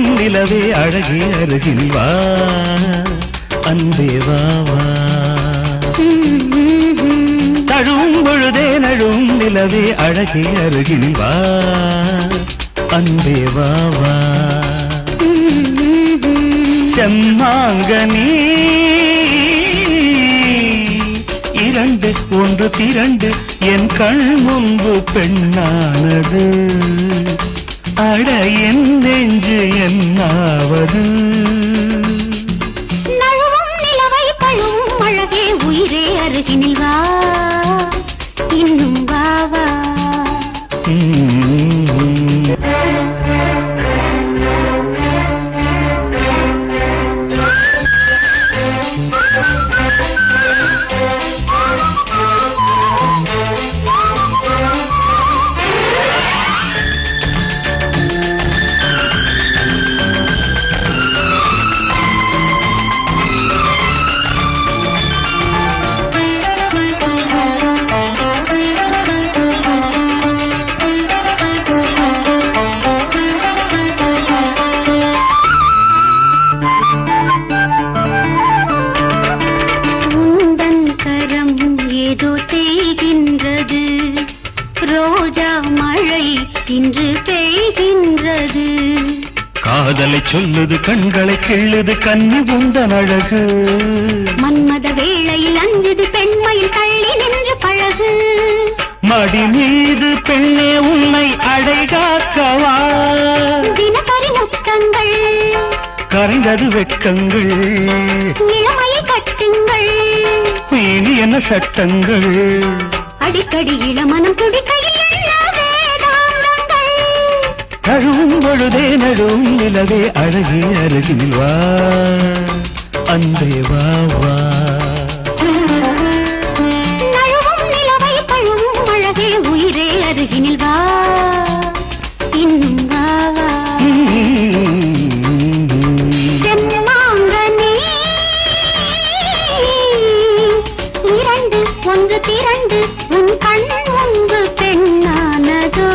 நழுவும் நிலவே அழகே அருகில் வா அன்பே வா வா தழுவும் பொழுதே நழுவும் நிலவே அழகே அருகில் வா அன்பே வா வா செம்மாங்கனி இரண்டு ஒன்று திரண்டு என் கண் முன்பு பெண்ணானது அட என் நெஞ்சு என்னாவது நழுவும் நிலவை பழுவும் அழகே உயிரே அருகினில் வா இன்னும் வா வா உம். உந்தன் கரம் ஏதோ செய்கின்றது ரோஜா மழை இன்று பெய்கின்றது காதலை சொல்லுது கண்களை கிள்ளுது கன்னி உந்தன் அழகு மன்மத வேளையில் அஞ்சுது பெண்மையில் தள்ளி நின்று பழகு மடி மீது பெண்ணே உன்னை அடைகாக்கவா தினசரி முத்தங்கள் கரைந்தது வெட்கங்கள் இளமையை கட்டுங்கள் இனி என்ன சட்டங்கள் அடிக்கடி இளமனம் துடிக்கையில் என்ன வேதாந்தங்கள் நழுவும் பொழுதே நழுவும் நிலவே அழகே அருகில் வா அன்பே வா வா நழுவும் நிலவை பழுவும் அழகே உயிரே அருகினில் வா இன்னும் வா வா செம்மாங்கனி இரண்டு ஒன்று திரண்டு உன் கண் முன்பு பெண்ணானதோ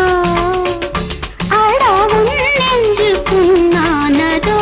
அடவும் நெஞ்சு புண்ணானதோ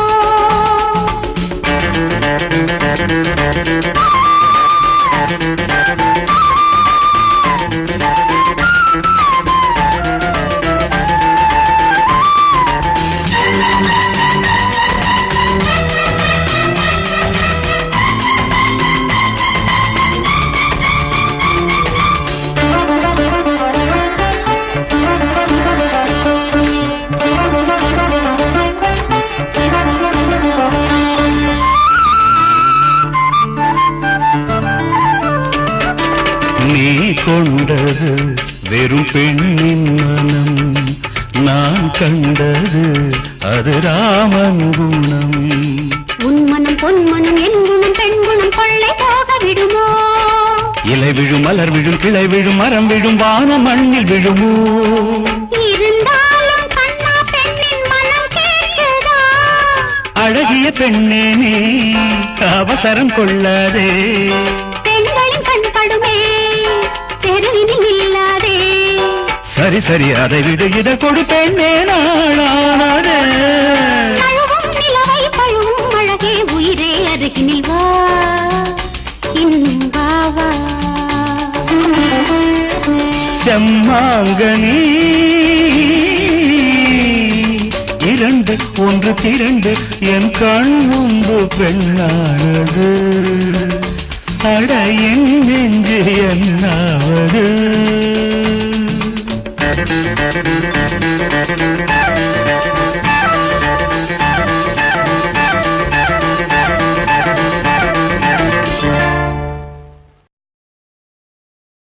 நீ கொண்டது வெறும் பெண்ணின் மனம் நான் கண்டது அது ராமன் குணம் உன் மனம் பொன் மனம் என் குணம் பெண் குணம் கொள்ளை போக விடுமோ இலை விழும் மலர் விழும் கிளை விழும் மரம் விழும் வானம் மண்ணில் விழுமோ இருந்தாலும் கண்ணா பெண்ணின் மனம் கேட்குதா அழகிய பெண்ணே நீ அவசரம் கொள்ளாதே பெண்களின் கண் படுமே தெருவினில் இல்லாதே சரி சரி அதை விடு இதை கொடுப்பேனே நாளானது நழுவும் நிலவை பழுவும் அழகே உயிரே அருகினில் வா இன்னும் வா வா செம்மாங்கனி இரண்டு ஒன்று திரண்டு என் கண் முன்பு பெண்ணானது அட என் நெஞ்சு என்னாவது